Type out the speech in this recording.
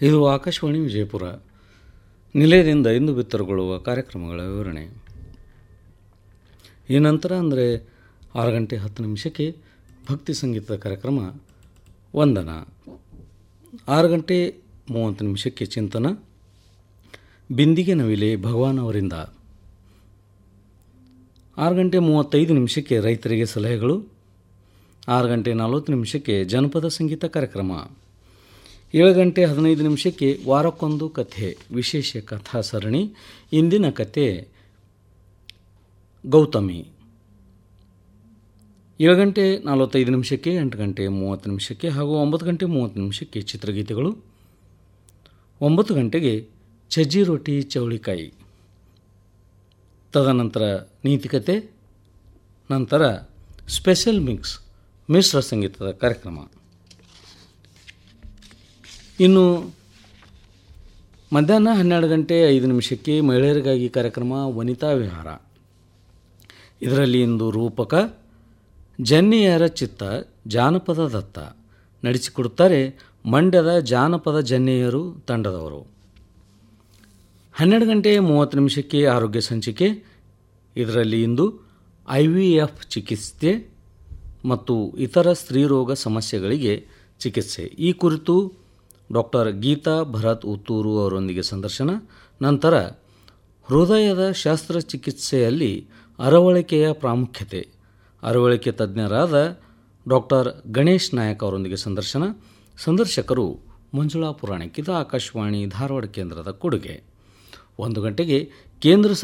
ಇದು ಆಕಾಶವಾಣಿ ವಿಜಯಪುರ ನಿಲಯದಿಂದ ಇಂದು ಬಿತ್ತರಗೊಳ್ಳುವ ಕಾರ್ಯಕ್ರಮಗಳ ವಿವರಣೆ ಈ ನಂತರ ಅಂದರೆ ಆರು ಗಂಟೆ ಹತ್ತು ನಿಮಿಷಕ್ಕೆ ಭಕ್ತಿ ಸಂಗೀತದ ಕಾರ್ಯಕ್ರಮ ವಂದನ ಆರು ಗಂಟೆ ಮೂವತ್ತು ನಿಮಿಷಕ್ಕೆ ಚಿಂತನ ಬಿಂದಿಗೆ ನವಿಲೆ ಭಗವಾನ್ ಅವರಿಂದ ಆರು ಗಂಟೆ ಮೂವತ್ತೈದು ನಿಮಿಷಕ್ಕೆ ರೈತರಿಗೆ ಸಲಹೆಗಳು ಆರು ಗಂಟೆ ನಲವತ್ತು ನಿಮಿಷಕ್ಕೆ ಜನಪದ ಸಂಗೀತ ಕಾರ್ಯಕ್ರಮ ಏಳು ಗಂಟೆ ಹದಿನೈದು ನಿಮಿಷಕ್ಕೆ ವಾರಕ್ಕೊಂದು ಕಥೆ ವಿಶೇಷ ಕಥಾ ಸರಣಿ ಇಂದಿನ ಕತೆ ಗೌತಮಿ ಏಳು ಗಂಟೆ ನಲವತ್ತೈದು ನಿಮಿಷಕ್ಕೆ ಎಂಟು ಗಂಟೆ ಮೂವತ್ತು ನಿಮಿಷಕ್ಕೆ ಹಾಗೂ ಒಂಬತ್ತು ಗಂಟೆ ಮೂವತ್ತು ನಿಮಿಷಕ್ಕೆ ಚಿತ್ರಗೀತೆಗಳು ಒಂಬತ್ತು ಗಂಟೆಗೆ ಸಜ್ಜಿ ರೊಟ್ಟಿ ಚೌಳಿಕಾಯಿ ತದನಂತರ ನೀತಿಕತೆ ನಂತರ ಸ್ಪೆಷಲ್ ಮಿಕ್ಸ್ ಮಿಶ್ರ ಸಂಗೀತದ ಕಾರ್ಯಕ್ರಮ ಇನ್ನು ಮಧ್ಯಾಹ್ನ ಹನ್ನೆರಡು ಗಂಟೆ ಐದು ನಿಮಿಷಕ್ಕೆ ಮಹಿಳೆಯರಿಗಾಗಿ ಕಾರ್ಯಕ್ರಮ ವನಿತಾ ವಿಹಾರ ಇದರಲ್ಲಿ ಇಂದು ರೂಪಕ ಜನ್ನಿಯರ ಚಿತ್ತ ಜಾನಪದ ದತ್ತ ನಡೆಸಿಕೊಡುತ್ತಾರೆ ಮಂಡ್ಯದ ಜಾನಪದ ಜನ್ನಿಯರು ತಂಡದವರು ಹನ್ನೆರಡು ಗಂಟೆ ಮೂವತ್ತು ನಿಮಿಷಕ್ಕೆ ಆರೋಗ್ಯ ಸಂಚಿಕೆ ಇದರಲ್ಲಿ ಇಂದು ಐ ವಿ ಎಫ್ ಚಿಕಿತ್ಸೆ ಮತ್ತು ಇತರ ಸ್ತ್ರೀರೋಗ ಸಮಸ್ಯೆಗಳಿಗೆ ಚಿಕಿತ್ಸೆ ಈ ಕುರಿತು ಡಾಕ್ಟರ್ ಗೀತಾ ಭರತ್ ಉತ್ತೂರು ಅವರೊಂದಿಗೆ ಸಂದರ್ಶನ ನಂತರ ಹೃದಯದ ಶಸ್ತ್ರಚಿಕಿತ್ಸೆಯಲ್ಲಿ ಅರವಳಿಕೆಯ ಪ್ರಾಮುಖ್ಯತೆ ಅರವಳಿಕೆ ತಜ್ಞರಾದ ಡಾಕ್ಟರ್ ಗಣೇಶ್ ನಾಯಕ್ ಅವರೊಂದಿಗೆ ಸಂದರ್ಶನ ಸಂದರ್ಶಕರು ಮಂಜುಳಾ ಪುರಾಣಿಕ್ ಇದು ಆಕಾಶವಾಣಿ ಧಾರವಾಡ ಕೇಂದ್ರದ ಕೊಡುಗೆ ಒಂದು ಗಂಟೆಗೆ ಕೇಂದ್ರ